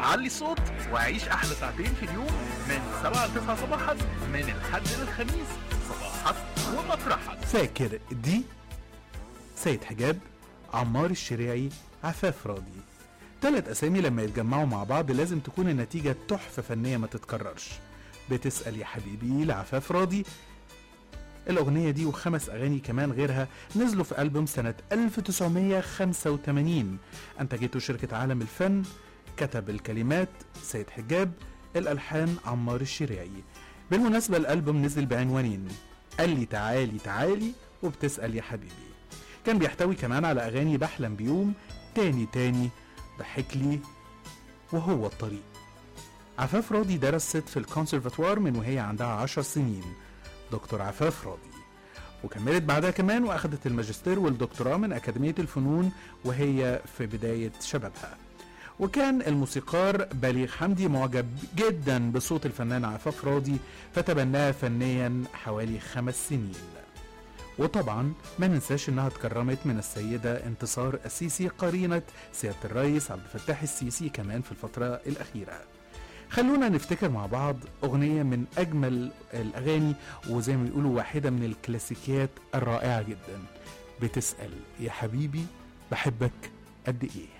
علي الصوت وعيش أحلى ساعتين في اليوم من 7 ل 9 صباحا من الحد للخميس صباحا ومطرحا فاكر دي سيد حجاب عمار الشريعي عفاف راضي تلات أسامي لما يتجمعوا مع بعض لازم تكون النتيجة تحفة فنية ما تتكررش بتسأل يا حبيبي لعفاف راضي الأغنية دي وخمس أغاني كمان غيرها نزلوا في ألبوم سنة 1985 أنتجته شركة عالم الفن كتب الكلمات سيد حجاب الألحان عمار الشريعي بالمناسبة الألبوم نزل بعنوانين قال لي تعالي تعالي وبتسأل يا حبيبي كان بيحتوي كمان على أغاني بحلم بيوم تاني تاني ضحك لي وهو الطريق عفاف راضي درست في الكونسرفاتوار من وهي عندها عشر سنين دكتور عفاف راضي وكملت بعدها كمان واخدت الماجستير والدكتوراه من أكاديمية الفنون وهي في بداية شبابها وكان الموسيقار بليغ حمدي معجب جدا بصوت الفنان عفاف راضي فتبناها فنيا حوالي خمس سنين وطبعا ما ننساش انها اتكرمت من السيدة انتصار السيسي قرينة سيادة الرئيس عبد الفتاح السيسي كمان في الفترة الأخيرة خلونا نفتكر مع بعض أغنية من أجمل الأغاني وزي ما بيقولوا واحدة من الكلاسيكيات الرائعة جدا بتسأل يا حبيبي بحبك قد إيه